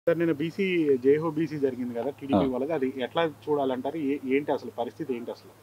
Sir నేను BC జేహో BC జరిగింది కదా టీడీపీ వాళ్ళది అది ఎట్లా చూడాలంటారు ఏ- ఏంటి అసలు పరిస్థితి ఏంటి అసలు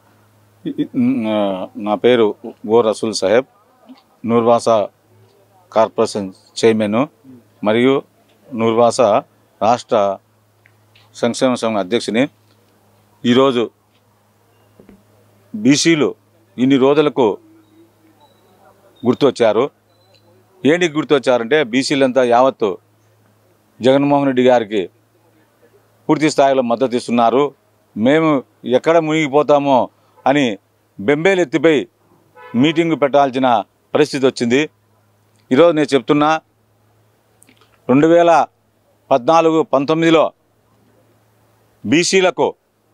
నా- నా పేరు ఓ రసూల్ సాహెబ్ నూర్వాస కార్పొరేషన్ చైర్మన్ మరియు నూర్వాస రాష్ట్ర సంక్షేమ సంఘం అధ్యక్షుని ఈరోజు బీసీలు ఇన్ని రోజులకు గుర్తొచ్చారు ఏంటి గుర్తొచ్చారంటే బీసీలంతా యావత్తు జగన్మోహన్ రెడ్డి గారికి పూర్తి స్థాయిలో మద్దతు ఇస్తున్నారు మేము ఎక్కడ మునిగిపోతామో అని బెంబేలెత్తిపై మీటింగ్ పెట్టాల్సిన పరిస్థితి వచ్చింది ఈరోజు నేను చెప్తున్నా రెండు వేల పద్నాలుగు పంతొమ్మిదిలో బీసీలకు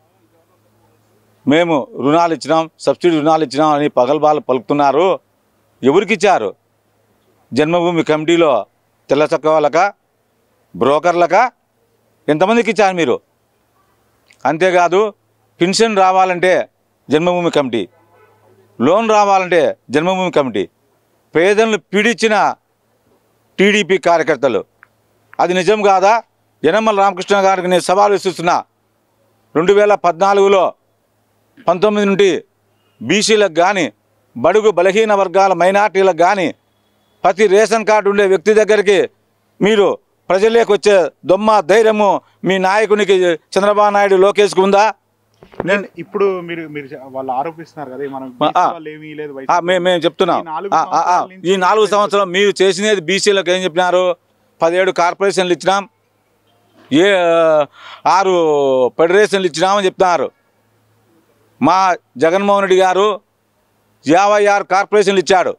మేము రుణాలు ఇచ్చినాం సబ్సిడీ రుణాలు ఇచ్చినాం అని పగలబాలు పలుకుతున్నారు ఎవరికి ఇచ్చారు జన్మభూమి కమిటీలో తెల్ల చక్క వాళ్ళక బ్రోకర్లక ఎంతమందికి ఇచ్చారు మీరు అంతేకాదు పెన్షన్ రావాలంటే జన్మభూమి కమిటీ లోన్ రావాలంటే జన్మభూమి కమిటీ పేదలను పీడించిన టీడీపీ కార్యకర్తలు అది నిజం కాదా యనమల రామకృష్ణ గారికి నేను సవాల్ విస్తున్నా రెండు వేల పద్నాలుగులో పంతొమ్మిది నుండి బీసీలకు కానీ బడుగు బలహీన వర్గాల మైనార్టీలకు కానీ ప్రతి రేషన్ కార్డు ఉండే వ్యక్తి దగ్గరికి మీరు ప్రజల్లోకి వచ్చే దొమ్మ ధైర్యము మీ నాయకునికి చంద్రబాబు నాయుడు లోకేష్కి ఉందా నేను ఇప్పుడు మీరు మీరు చె- వాళ్ళు ఆరోపిస్తున్నారు కదా మనం ఆ, ఆ. వాళ్ళు ఏమీ లేదు ఆ, వైసీపీ మేము మేము చెప్తున్నాం ఈ నాలుగు ఆ, ఆ, ఆ, సంవత్సరాల నుంచి ఈ నాలుగు సంవత్సరాలు మీరు చేసినది బీసీలకు ఏం చెప్పినారు పదిహేడు కార్పొరేషన్లు ఇచ్చినాం ఏ ఆరు ఫెడరేషన్లు ఇచ్చినామని చెప్తున్నారు మా జగన్మోహన్ రెడ్డి గారు యాభై ఆరు కార్పొరేషన్లు ఇచ్చాడు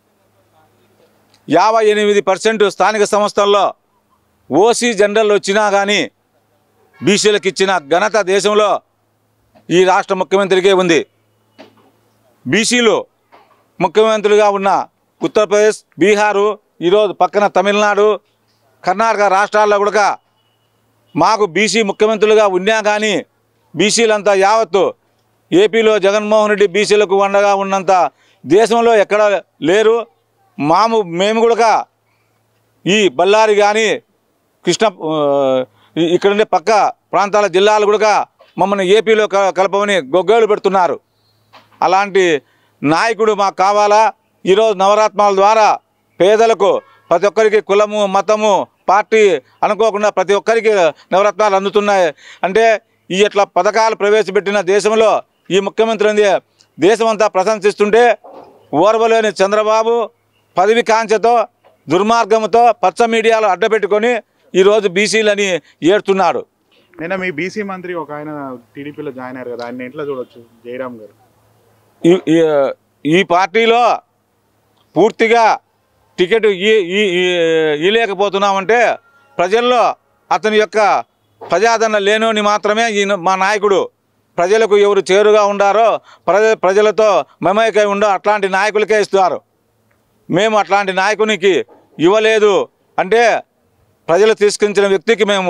యాభై ఎనిమిది పర్సెంట్ స్థానిక సంస్థల్లో ఓసీ జనరల్ వచ్చినా కానీ బీసీలకు ఇచ్చిన ఘనత దేశంలో ఈ రాష్ట్ర ముఖ్యమంత్రికే ఉంది బీసీలు ముఖ్యమంత్రులుగా ఉన్న ఉత్తరప్రదేశ్ బీహారు ఈరోజు పక్కన తమిళనాడు కర్ణాటక రాష్ట్రాల్లో కూడా మాకు బీసీ ముఖ్యమంత్రులుగా ఉన్నా కానీ బీసీలంతా యావత్తు ఏపీలో జగన్మోహన్ రెడ్డి బీసీలకు వండగా ఉన్నంత దేశంలో ఎక్కడ లేరు మాము మేము కూడా ఈ బళ్ళారి కానీ కృష్ణ ఆ, ఈ- ఇక్కడ ఉండే పక్క ప్రాంతాల జిల్లాలు కూడా మమ్మల్ని ఏపీలో క- కలపమని గొగ్గోలు పెడుతున్నారు అలాంటి నాయకుడు మాకు కావాలా ఈరోజు నవరత్నాల ద్వారా పేదలకు ప్రతి ఒక్కరికి కులము మతము పార్టీ అనుకోకుండా ప్రతి ఒక్కరికి నవరత్నాలు అందుతున్నాయి అంటే ఈ ఇట్లా పథకాలు ప్రవేశపెట్టిన దేశంలో ఈ ముఖ్యమంత్రి ఉంది దేశమంతా ప్రశంసిస్తుంటే ఓర్వలేని చంద్రబాబు పదవి కాంక్షతో దుర్మార్గంతో పచ్చ మీడియాలో అడ్డపెట్టుకొని ఈరోజు బీసీలని ఏడుతున్నాడు నిన్న మీ బీసీ మంత్రి ఒక ఆయన టీడీపీలో జాయిన్ అయ్యారు కదా ఆయన ఎట్లా చూడొచ్చు జయరామ్ గారు ఈ- ఈ- ఈ పార్టీలో పూర్తిగా టికెట్ ఈ- ఈ- ఈ- ఇవ్వలేకపోతున్నామంటే ప్రజల్లో అతని యొక్క ప్రజాదరణ లేనోని మాత్రమే ఈయన మా నాయకుడు ప్రజలకు ఎవరు చేరుగా ఉండారో ప్రజ ప్రజలతో మమేకై ఉండో అట్లాంటి నాయకులకే ఇస్తున్నారు మేము అట్లాంటి నాయకునికి ఇవ్వలేదు అంటే ప్రజలు తీసుకొచ్చిన వ్యక్తికి మేము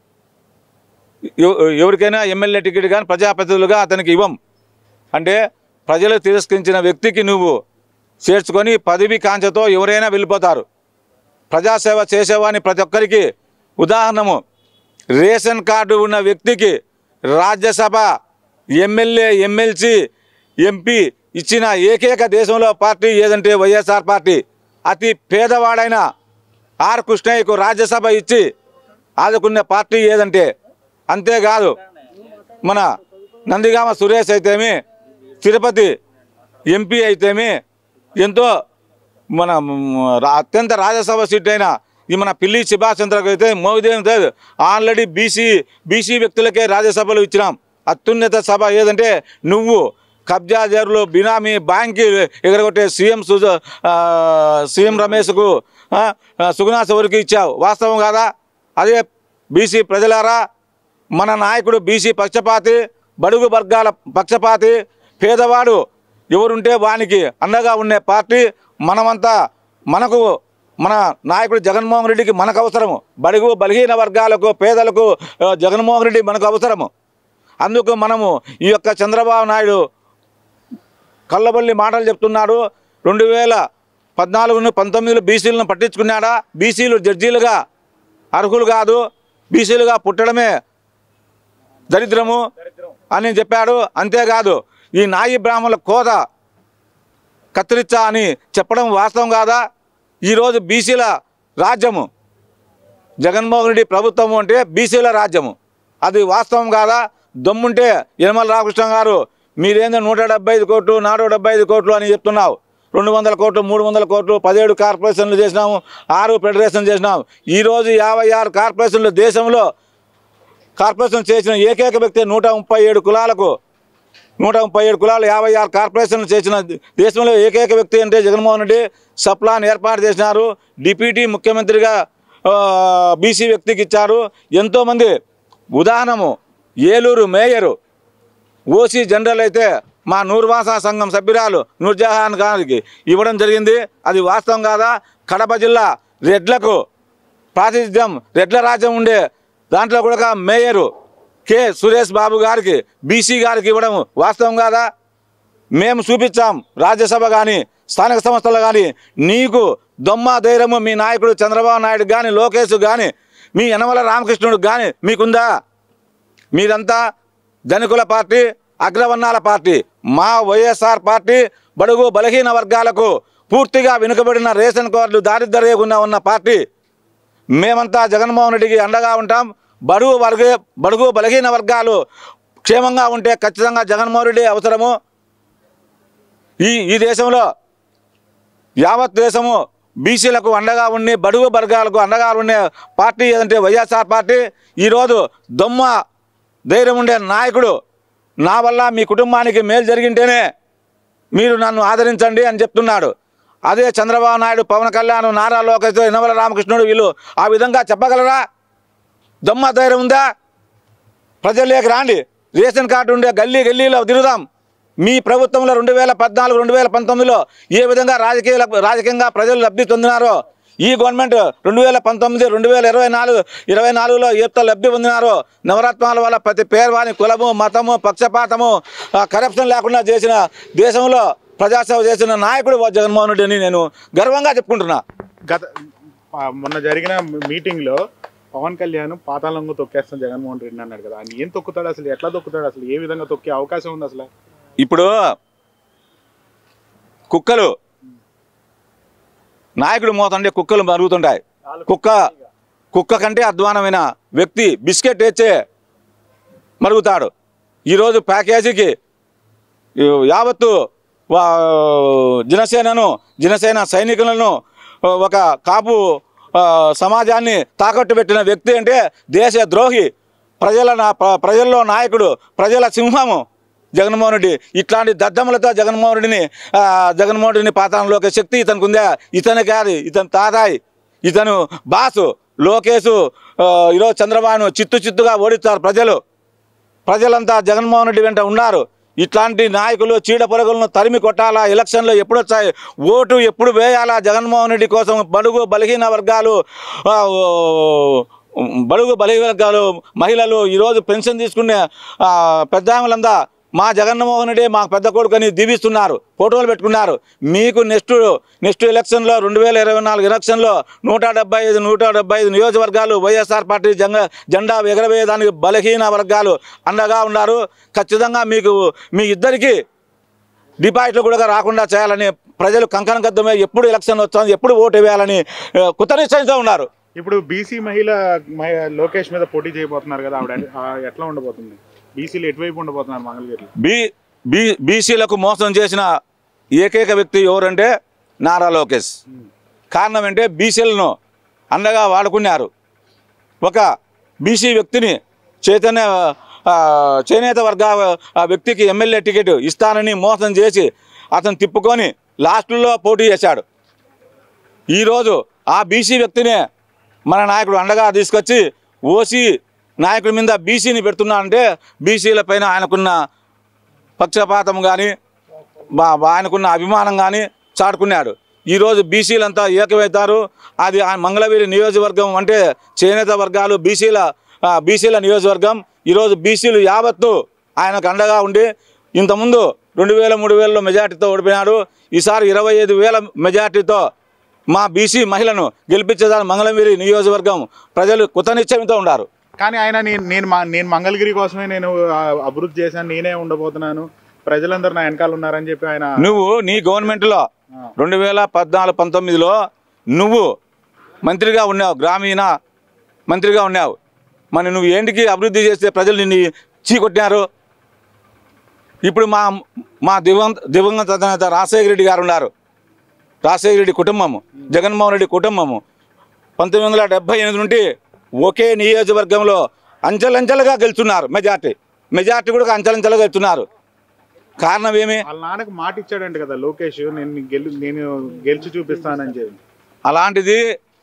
ఎవ- ఎవరికైనా ఎమ్మెల్యే టికెట్ కానీ ప్రజాప్రతినిధులుగా అతనికి ఇవ్వం అంటే ప్రజలు తిరస్కరించిన వ్యక్తికి నువ్వు చేర్చుకొని పదవి కాంక్షతో ఎవరైనా వెళ్ళిపోతారు ప్రజాసేవ చేసేవాని ప్రతి ఒక్కరికి ఉదాహరణము రేషన్ కార్డు ఉన్న వ్యక్తికి రాజ్యసభ ఎమ్మెల్యే ఎమ్మెల్సీ ఎంపీ ఇచ్చిన ఏకైక దేశంలో పార్టీ ఏదంటే వైఎస్ఆర్ పార్టీ అతి పేదవాడైన ఆర్ కృష్ణయ్యకు రాజ్యసభ ఇచ్చి ఆదుకునే పార్టీ ఏదంటే అంతేకాదు మన నందిగామ సురేష్ అయితేమి తిరుపతి ఎంపీ అయితేమి ఎంతో మన మ్, రా- అత్యంత రాజ్యసభ సీట్ అయిన ఈ మన పిల్లి సుభాష్ చంద్రకు అయితే మోదేం లేదు ఆల్రెడీ బీసీ బీసీ వ్యక్తులకే రాజ్యసభలు ఇచ్చినాం అత్యున్నత సభ ఏదంటే నువ్వు కబ్జాదారులు బినామీ బ్యాంకి ఎగరగొట్టే సీఎం సుజ ఆ, సీఎం రమేష్కు ఆ, ఆ, సుగుణాస్ ఎవరికి ఇచ్చావు వాస్తవం కాదా అదే బీసీ ప్రజలారా మన నాయకుడు బీసీ పక్షపాతి బడుగు వర్గాల పక్షపాతి పేదవాడు ఎవరుంటే వానికి అండగా ఉండే పార్టీ మనమంతా మనకు మన నాయకుడు జగన్మోహన్ రెడ్డికి మనకు అవసరము బడుగు బలహీన వర్గాలకు పేదలకు ఆ, జగన్మోహన్ రెడ్డి మనకు అవసరము అందుకు మనము ఈ యొక్క చంద్రబాబు నాయుడు కళ్ళబల్లి మాటలు చెప్తున్నాడు రెండు వేల పద్నాలుగును పంతొమ్మిదిలో బీసీలను పట్టించుకున్నాడా బీసీలు జడ్జీలుగా అర్హులు కాదు బీసీలుగా పుట్టడమే దరిద్రము అని చెప్పాడు అంతేకాదు ఈ నాయి బ్రాహ్మణుల కోత కత్తిరించా అని చెప్పడం వాస్తవం కాదా ఈరోజు బీసీల రాజ్యము జగన్మోహన్ రెడ్డి ప్రభుత్వం అంటే బీసీల రాజ్యము అది వాస్తవం కాదా దమ్ముంటే యనమల రామకృష్ణ గారు మీరేందో నూట డెబ్బై ఐదు కోట్లు నాలుగు డెబ్బై ఐదు కోట్లు అని చెప్తున్నావు రెండు వందల కోట్లు మూడు వందల కోట్లు పదిహేడు కార్పొరేషన్లు చేసినాము ఆరు ఫెడరేషన్ చేసినాము ఈరోజు యాభై ఆరు కార్పొరేషన్లు దేశంలో కార్పొరేషన్ చేసిన ఏకైక వ్యక్తి నూట ముప్పై ఏడు కులాలకు నూట ముప్పై ఏడు కులాలు యాభై ఆరు కార్పొరేషన్లు చేసిన దేశంలో ఏకైక వ్యక్తి అంటే జగన్మోహన్ రెడ్డి సప్లాన్ ఏర్పాటు చేసినారు డిప్యూటీ ముఖ్యమంత్రిగా బీసీ వ్యక్తికి ఇచ్చారు ఎంతోమంది ఉదాహరణము ఏలూరు మేయరు ఓసీ జనరల్ అయితే మా నూర్వాసా సంఘం సభ్యురాలు నూర్జహాన్ గారికి ఇవ్వడం జరిగింది అది వాస్తవం కాదా కడప జిల్లా రెడ్లకు ప్రాతినిధ్యం రెడ్ల రాజ్యం ఉండే దాంట్లో కూడా మేయరు కె సురేష్ బాబు గారికి బీసీ గారికి ఇవ్వడం వాస్తవం కాదా మేము చూపించాం రాజ్యసభ కానీ స్థానిక సంస్థలు కానీ నీకు దొమ్మ ధైర్యము మీ నాయకుడు చంద్రబాబు నాయుడు కానీ లోకేష్ కానీ మీ యనమల రామకృష్ణుడు కానీ మీకుందా మీరంతా ధనికుల పార్టీ అగ్రవర్ణాల పార్టీ మా వైఎస్ఆర్ పార్టీ బడుగు బలహీన వర్గాలకు పూర్తిగా వెనుకబడిన రేషన్ కార్డులు దారిద్ర్యకుండా ఉన్న పార్టీ మేమంతా జగన్మోహన్ రెడ్డికి అండగా ఉంటాం బడుగు వర్గ బడుగు బలహీన వర్గాలు క్షేమంగా ఉంటే ఖచ్చితంగా జగన్మోహన్ రెడ్డి అవసరము ఈ ఈ దేశంలో యావత్ దేశము బీసీలకు అండగా ఉండి బడుగు వర్గాలకు అండగా ఉండే పార్టీ ఏదంటే వైఎస్ఆర్ పార్టీ ఈరోజు దొమ్మ ధైర్యం ఉండే నాయకుడు నా వల్ల మీ కుటుంబానికి మేలు జరిగింటేనే మీరు నన్ను ఆదరించండి అని చెప్తున్నాడు అదే చంద్రబాబు నాయుడు పవన్ కళ్యాణ్ నారా లోకేష్ ఇనవల రామకృష్ణుడు వీళ్ళు ఆ విధంగా చెప్పగలరా దొమ్మ ధైర్యం ఉందా ప్రజల్లోకి రాండి రేషన్ కార్డు ఉండే గల్లీ గల్లీలో తిరుగుదాం మీ ప్రభుత్వంలో రెండు వేల పద్నాలుగు రెండు వేల పంతొమ్మిదిలో ఏ విధంగా రాజకీయ రాజకీయంగా ప్రజలు లబ్ధి పొందినారో ఈ గవర్నమెంట్ రెండు వేల పంతొమ్మిది రెండు వేల ఇరవై నాలుగు ఇరవై నాలుగులో ఏతో లబ్ధి పొందినారో నవరత్నాల వల్ల ప్రతి పేర్వాని కులము మతము పక్షపాతము ఆ, కరప్షన్ లేకుండా చేసిన దేశంలో ప్రజాసేవ చేసిన నాయకుడు జగన్మోహన్ రెడ్డి అని నేను గర్వంగా చెప్పుకుంటున్నా గత ఆ, మొన్న జరిగిన మీటింగ్ లో పవన్ కళ్యాణ్ పాతాళంగా తొక్కేస్తాం జగన్మోహన్ రెడ్డి అన్నాడు కదా ఆయన ఏం తొక్కుతాడు అసలు ఎట్లా తొక్కుతాడు అసలు ఏ విధంగా తొక్కే అవకాశం ఉంది అసలు ఇప్పుడు కుక్కలు నాయకుడు మోతంటే కుక్కలు మరుగుతుంటాయి కుక్క కుక్క కంటే అధ్వానమైన వ్యక్తి బిస్కెట్ తెచ్చే మరుగుతాడు ఈరోజు ప్యాకేజీకి ఈ యావత్తు వా- జనసేనను జనసేన సైనికులను ఒక కాపు ఆ, సమాజాన్ని తాకట్టు పెట్టిన వ్యక్తి అంటే దేశ ద్రోహి ప్రజల నా- ప్ర- ప్రజల్లో నాయకుడు ప్రజల సింహము జగన్మోహన్ రెడ్డి ఇట్లాంటి దద్దములతో జగన్మోహన్ రెడ్డిని ఆ, జగన్మోహన్ రెడ్డిని పాతాళంలోకి శక్తి ఇతనికి ఉందా ఇతను కాదు ఇతను తాతాయి ఇతను బాసు లోకేషు ఆ, ఈరోజు చంద్రబాబును చిత్తు చిత్తుగా ఓడిస్తారు ప్రజలు ప్రజలంతా జగన్మోహన్ రెడ్డి వెంట ఉన్నారు ఇట్లాంటి నాయకులు చీడ పొరగులను తరిమి కొట్టాలా ఎలక్షన్లో ఎప్పుడు వచ్చాయి ఓటు ఎప్పుడు వేయాలా జగన్మోహన్ రెడ్డి కోసం బడుగు బలహీన వర్గాలు ఆ, ఓ, బడుగు బలహీన వర్గాలు మహిళలు ఈరోజు పెన్షన్ తీసుకునే ఆ, పెద్దాములంతా మా జగన్మోహన్ రెడ్డి మా పెద్ద కొడుకుని దీవిస్తున్నారు ఫోటోలు పెట్టుకున్నారు మీకు నెక్స్ట్ నెక్స్ట్ ఎలక్షన్లో రెండు వేల ఇరవై నాలుగు ఎలక్షన్లో నూట డెబ్బై ఐదు నూట డెబ్బై ఐదు నియోజకవర్గాలు వైఎస్ఆర్ పార్టీ జంగ జెండా ఎగరవేయడానికి బలహీన వర్గాలు అండగా ఉన్నారు ఖచ్చితంగా మీకు మీ ఇద్దరికి డిపాజిట్లు కూడా రాకుండా చేయాలని ప్రజలు కంకణం కద్దమే ఎప్పుడు ఎలక్షన్ వచ్చాను ఎప్పుడు ఓటు వేయాలని ఆ, కృత నిశ్చయంతో ఉన్నారు ఇప్పుడు బీసీ మహిళ మహి- లోకేష్ మీద పోటీ చేయబోతున్నారు కదా ఆవిడ ఆ, ఎట్లా ఉండబోతుంది బీసీలు ఎటువైపు ఉండబోతున్నారు మంగళగిరిలో బీ బీ బీసీలకు మోసం చేసిన ఏకైక వ్యక్తి ఎవరంటే నారా లోకేష్ కారణం అంటే బీసీలను అండగా వాడుకున్నారు ఒక బీసీ వ్యక్తిని చైతన్య ఆ, చేనేత వర్గ ఆ వ్యక్తికి ఎమ్మెల్యే టికెట్ ఇస్తానని మోసం చేసి అతను తిప్పుకొని లాస్ట్లో పోటీ చేశాడు ఈరోజు ఆ బీసీ వ్యక్తినే మన నాయకుడు అండగా తీసుకొచ్చి ఓసీ నాయకుడి మీద బీసీని పెడుతున్నా అంటే బీసీల పైన ఆయనకున్న పక్షపాతం కానీ బా బా- ఆయనకున్న అభిమానం కానీ చాటుకున్నాడు ఈరోజు బీసీలంతా ఏకమవుతారు అది ఆ మంగళగిరి నియోజకవర్గం అంటే చేనేత వర్గాలు బీసీల ఆ, బీసీల నియోజకవర్గం ఈరోజు బీసీలు యావత్తు ఆయనకు అండగా ఉండి ఇంతకుముందు రెండు వేల మూడు వేలలో మెజార్టీతో ఓడిపోయినాడు ఈసారి ఇరవై ఐదు వేల మెజార్టీతో మా బీసీ మహిళను గెలిపించేదాని మంగళగిరి నియోజకవర్గం ప్రజలు కృత నిశ్చయంతో ఉన్నారు కానీ ఆయన నేను నేను మా- నేను మంగళగిరి కోసమే నేను ఆ, అభివృద్ధి చేశాను నేనే ఉండబోతున్నాను ప్రజలందరూ నా వెనకాల ఉన్నారని చెప్పి ఆయన నువ్వు నీ గవర్నమెంట్లో ఆ, రెండు వేల పద్నాలుగు పంతొమ్మిదిలో నువ్వు మంత్రిగా ఉన్నావు గ్రామీణ మంత్రిగా ఉన్నావు మరి నువ్వు ఏంటికి అభివృద్ధి చేస్తే ప్రజలు నిన్ను చీకొట్టినారు ఇప్పుడు మా మా దివంగ దివంగత నేత రాజశేఖర రెడ్డి గారు ఉన్నారు రాజశేఖర రెడ్డి కుటుంబము జగన్మోహన్ రెడ్డి కుటుంబము పంతొమ్మిది వందల డెబ్బై ఎనిమిది నుండి ఒకే నియోజకవర్గంలో అంచెలంచెలుగా గెలుచున్నారు మెజార్టీ మెజార్టీ కూడా అంచెలంచెలుగా గెలుచున్నారు కారణం ఏమి వాళ్ళ నాన్నకు మాట ఇచ్చాడంట కదా లోకేష్ నేను గెలు నేను గెలిచి చూపిస్తానని చెప్పి అలాంటిది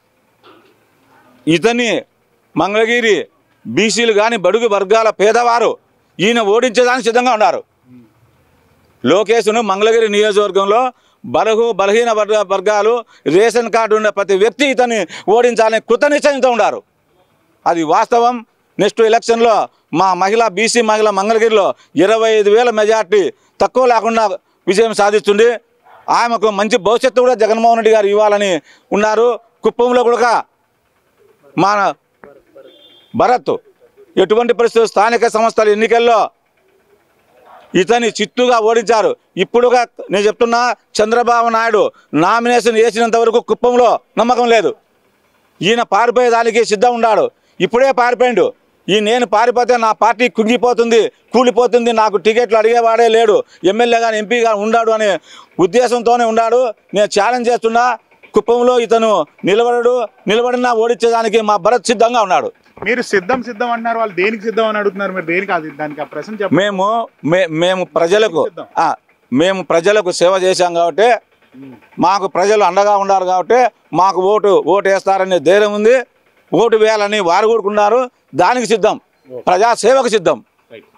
ఇతని మంగళగిరి బీసీలు కానీ బడుగు వర్గాల పేదవారు ఈయన ఓడించేదానికి సిద్ధంగా ఉన్నారు లోకేష్ను మంగళగిరి నియోజకవర్గంలో బలహు బలహీన వర్గ వర్గాలు రేషన్ కార్డు ఉన్న ప్రతి వ్యక్తి ఇతన్ని ఓడించాలని కృత నిశ్చయంతో ఉన్నారు అది వాస్తవం నెక్స్ట్ ఎలక్షన్లో మా మహిళ బీసీ మహిళ మంగళగిరిలో ఇరవై ఐదు వేల మెజార్టీ తక్కువ లేకుండా విజయం సాధిస్తుంది ఆమెకు మంచి భవిష్యత్తు కూడా జగన్మోహన్ రెడ్డి గారు ఇవ్వాలని ఉన్నారు కుప్పంలో కూడా మన భరత్ ఎటువంటి పరిస్థితులు స్థానిక సంస్థల ఎన్నికల్లో ఇతని చిత్తుగా ఓడించారు ఇప్పుడుగా నేను చెప్తున్నా చంద్రబాబు నాయుడు నామినేషన్ వేసినంత వరకు కుప్పంలో నమ్మకం లేదు ఈయన పారిపోయేదానికి సిద్ధం ఉన్నాడు ఇప్పుడే పారిపోయిండు ఈ నేను పారిపోతే నా పార్టీ కుంగిపోతుంది కూలిపోతుంది నాకు టికెట్లు అడిగేవాడే లేడు ఎమ్మెల్యే కానీ ఎంపీ కానీ ఉన్నాడు అనే ఉద్దేశంతోనే ఉన్నాడు నేను ఛాలెంజ్ చేస్తున్నా కుప్పంలో ఇతను నిలబడడు నిలబడినా ఓడించేదానికి మా భరత్ సిద్ధంగా ఉన్నాడు మీరు సిద్ధం సిద్ధం అంటున్నారు వాళ్ళు దేనికి సిద్ధం అని అడుగుతున్నారు మీరు దేనికి అది దానికి ఆ ప్రశ్న చెప్పండి మేము మే- మేము ప్రజలకు ఆ, మేము ప్రజలకు సేవ చేశాం కాబట్టి మాకు ప్రజలు అండగా ఉన్నారు కాబట్టి మాకు ఓటు ఓటు వేస్తారనే ధైర్యం ఉంది ఓటు వేయాలని వారు కోరుకున్నారు దానికి సిద్ధం ప్రజాసేవకు సిద్ధం